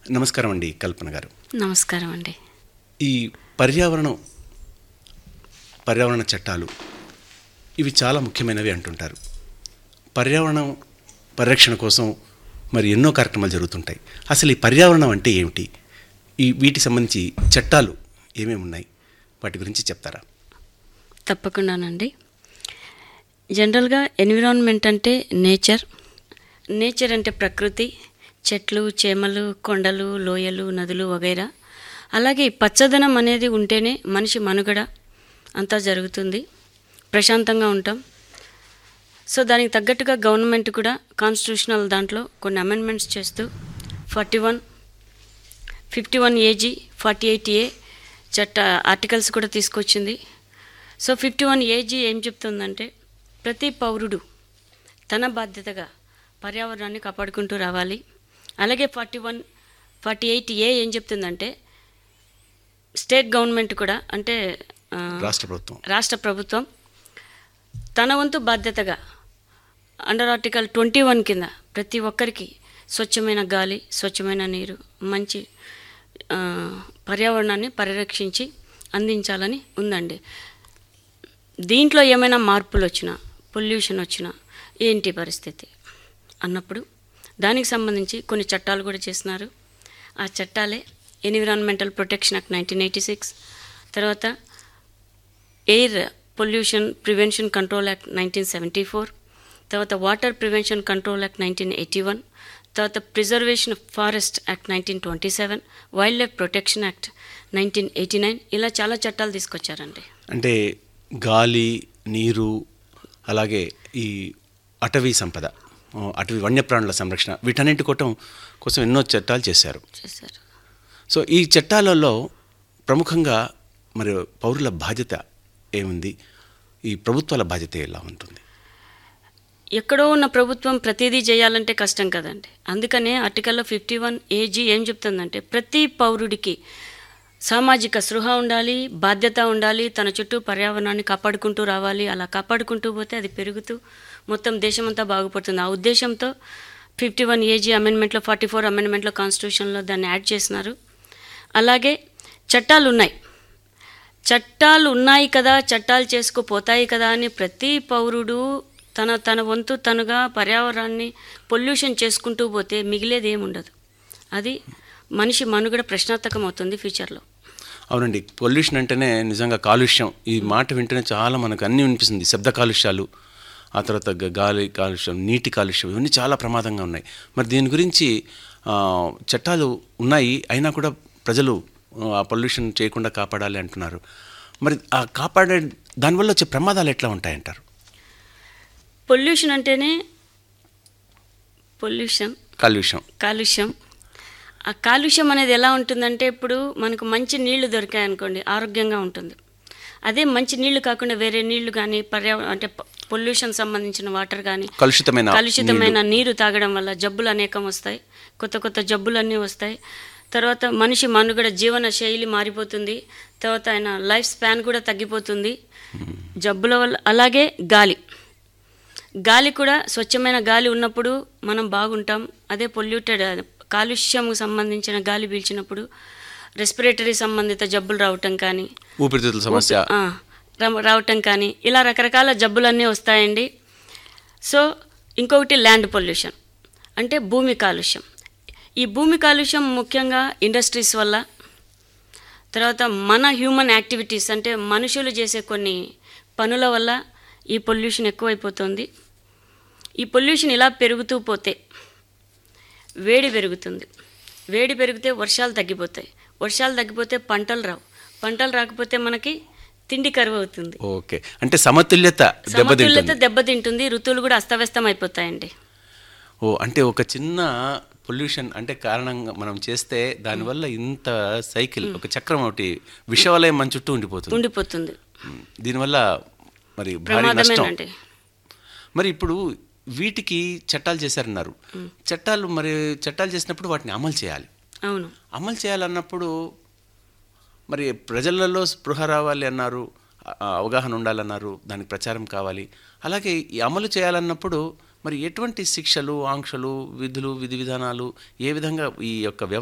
నమస్కారం అండి కల్పన గారు నమస్కారం అండి ఈ పర్యావరణం పర్యావరణ చట్టాలు ఇవి చాలా ముఖ్యమైనవి అంటుంటారు పర్యావరణం పరిరక్షణ కోసం మరి ఎన్నో కార్యక్రమాలు జరుగుతుంటాయి అసలు ఈ పర్యావరణం అంటే ఏమిటి ఈ వీటికి సంబంధించి చట్టాలు ఏమేమి ఉన్నాయి వాటి గురించి చెప్తారా తప్పకుండానండి జనరల్గా ఎన్విరాన్మెంట్ అంటే నేచర్ నేచర్ అంటే ప్రకృతి చెట్లు చేమలు కొండలు లోయలు నదులు వగైరా అలాగే ఈ పచ్చదనం అనేది ఉంటేనే మనిషి మనుగడ అంతా జరుగుతుంది ప్రశాంతంగా ఉంటాం సో దానికి తగ్గట్టుగా గవర్నమెంట్ కూడా కాన్స్టిట్యూషనల్ దాంట్లో కొన్ని అమెండ్మెంట్స్ చేస్తూ forty one fifty one A G forty eight A చట్ట ఆర్టికల్స్ కూడా తీసుకొచ్చింది సో ఫిఫ్టీ వన్ ఏజీ ఏం చెప్తుందంటే ప్రతి పౌరుడు తన బాధ్యతగా పర్యావరణాన్ని కాపాడుకుంటూ రావాలి అలాగే forty one forty eight A ఏం చెప్తుందంటే స్టేట్ గవర్నమెంట్ కూడా అంటే ఆ, రాష్ట్ర ప్రభుత్వం రాష్ట్ర ప్రభుత్వం తన వంతు బాధ్యతగా అండర్ ఆర్టికల్ ట్వంటీ వన్ కింద ప్రతి ఒక్కరికి స్వచ్ఛమైన గాలి స్వచ్ఛమైన నీరు మంచి ఆ, పర్యావరణాన్ని పరిరక్షించి అందించాలని ఉందండి దీంట్లో ఏమైనా మార్పులు వచ్చినా పొల్యూషన్ వచ్చినా ఏంటి పరిస్థితి అన్నప్పుడు దానికి సంబంధించి కొన్ని చట్టాలు కూడా చేసినారు ఆ చట్టాలే environmental protection act nineteen eighty six తర్వాత air pollution prevention control act nineteen seventy four తర్వాత water prevention control act nineteen eighty one తర్వాత preservation forest act nineteen twenty seven wildlife protection act nineteen eighty nine ఇలా చాలా చట్టాలు తీసుకొచ్చారండి అంటే గాలి నీరు అలాగే ఈ అటవీ సంపద ఆ, అటవీ వన్యప్రాణుల సంరక్షణ వీటన్నింటి కోటం కోసం ఎన్నో చట్టాలు చేశారు చేశారు సో ఈ చట్టాలలో ప్రముఖంగా మరి పౌరుల బాధ్యత ఏముంది ఈ ప్రభుత్వాల బాధ్యత ఎలా ఉంటుంది ఎక్కడో ఉన్న ప్రభుత్వం ప్రతిదీ చేయాలంటే కష్టం కదండి అందుకనే ఆర్టికల్లో ఫిఫ్టీ వన్ ఏజీ ఏం చెప్తుందంటే ప్రతి పౌరుడికి సామాజిక స్పృహ ఉండాలి బాధ్యత ఉండాలి తన చుట్టూ పర్యావరణాన్ని కాపాడుకుంటూ రావాలి అలా కాపాడుకుంటూ పోతే అది పెరుగుతూ మొత్తం దేశమంతా బాగుపడుతుంది ఆ ఉద్దేశంతో ఫిఫ్టీ వన్ ఏజీ అమెండ్మెంట్లో ఫార్టీ ఫోర్ అమెండ్మెంట్లో కాన్స్టిట్యూషన్లో దాన్ని యాడ్ చేసినారు అలాగే చట్టాలు ఉన్నాయి చట్టాలు ఉన్నాయి కదా చట్టాలు చేసుకుపోతాయి కదా అని ప్రతి పౌరుడు తన తన వంతు తనుగా పర్యావరణాన్ని పొల్యూషన్ చేసుకుంటూ పోతే మిగిలేది ఏముండదు అది మనిషి మనుగడ ప్రశ్నార్థకం అవుతుంది ఫ్యూచర్లో అవునండి పొల్యూషన్ అంటేనే నిజంగా కాలుష్యం ఈ మాట వింటేనే చాలా మనకు అన్నీ వినిపిస్తుంది శబ్ద కాలుష్యాలు ఆ తర్వాత గ- గాలి కాలుష్యం నీటి కాలుష్యం ఇవన్నీ చాలా ప్రమాదంగా ఉన్నాయి మరి దీని గురించి ఆ, చట్టాలు ఉన్నాయి అయినా కూడా ప్రజలు ఆ పొల్యూషన్ చేయకుండా కాపాడాలి అంటున్నారు మరి ఆ కాపాడే దానివల్ల వచ్చే ప్రమాదాలు ఎట్లా ఉంటాయంటారు పొల్యూషన్ అంటేనే పొల్యూషన్ కాలుష్యం కాలుష్యం ఆ కాలుష్యం అనేది ఎలా ఉంటుందంటే ఇప్పుడు మనకు మంచి నీళ్లు దొరికాయి అనుకోండి ఆరోగ్యంగా ఉంటుంది అదే మంచి నీళ్లు కాకుండా వేరే నీళ్లు కానీ పర్యావరణ అంటే పొల్యూషన్ సంబంధించిన వాటర్ కానీ కలుషితమైన కలుషితమైన నీరు తాగడం వల్ల జబ్బులు అనేకం వస్తాయి కొత్త కొత్త జబ్బులన్నీ వస్తాయి తర్వాత మనిషి మనుగడ జీవన శైలి మారిపోతుంది తర్వాత ఆయన లైఫ్ స్పాన్ కూడా తగ్గిపోతుంది జబ్బుల వల్ల అలాగే గాలి గాలి కూడా స్వచ్ఛమైన గాలి ఉన్నప్పుడు మనం బాగుంటాం అదే పొల్యూటెడ్ కాలుష్యంకు సంబంధించిన గాలి పీల్చినప్పుడు రెస్పిరేటరీ సంబంధిత జబ్బులు రావటం కానీ ఊపిరితిత్తుల సమస్య ఆ, రా- రావటం కానీ ఇలా రకరకాల జబ్బులన్నీ వస్తాయండి సో ఇంకొకటి ల్యాండ్ పొల్యూషన్ అంటే భూమి కాలుష్యం ఈ భూమి కాలుష్యం ముఖ్యంగా ఇండస్ట్రీస్ వల్ల తర్వాత మన హ్యూమన్ యాక్టివిటీస్ అంటే మనుషులు చేసే కొన్ని పనుల వల్ల ఈ పొల్యూషన్ ఎక్కువైపోతుంది ఈ పొల్యూషన్ ఇలా పెరుగుతూ పోతే వేడి పెరుగుతుంది వేడి పెరిగితే వర్షాలు తగ్గిపోతాయి వర్షాలు తగ్గిపోతే పంటలు రావు పంటలు రాకపోతే మనకి తిండి కరువు అవుతుంది ఓకే అంటే సమతుల్యత సమతుల్యత దెబ్బతింటుంది దెబ్బతింటుంది ఋతువులు కూడా అస్తవ్యస్తం అయిపోతాయండి ఓ అంటే ఒక చిన్న పొల్యూషన్ అంటే కారణంగా మనం చేస్తే దానివల్ల ఇంత సైకిల్ ఒక చక్రం ఒకటి విషవలయం మన చుట్టూ ఉండిపోతుంది ఉండిపోతుంది ఉమ్, దీనివల్ల మరి భారీ నష్టం ప్రమాదమేనండి మరి ఇప్పుడు వీటికి చట్టాలు చేశారన్నారు చట్టాలు మరి చట్టాలు చేసినప్పుడు వాటిని అమలు చేయాలి అవును అమలు చేయాలన్నప్పుడు మరి ప్రజలలో స్పృహ రావాలి అన్నారు ఆ, అవగాహన ఉండాలన్నారు దానికి ప్రచారం కావాలి అలాగే ఈ అమలు చేయాలన్నప్పుడు మరి ఎటువంటి శిక్షలు ఆంక్షలు విధులు విధి విధానాలు ఏ విధంగా ఈ యొక్క వ్యవ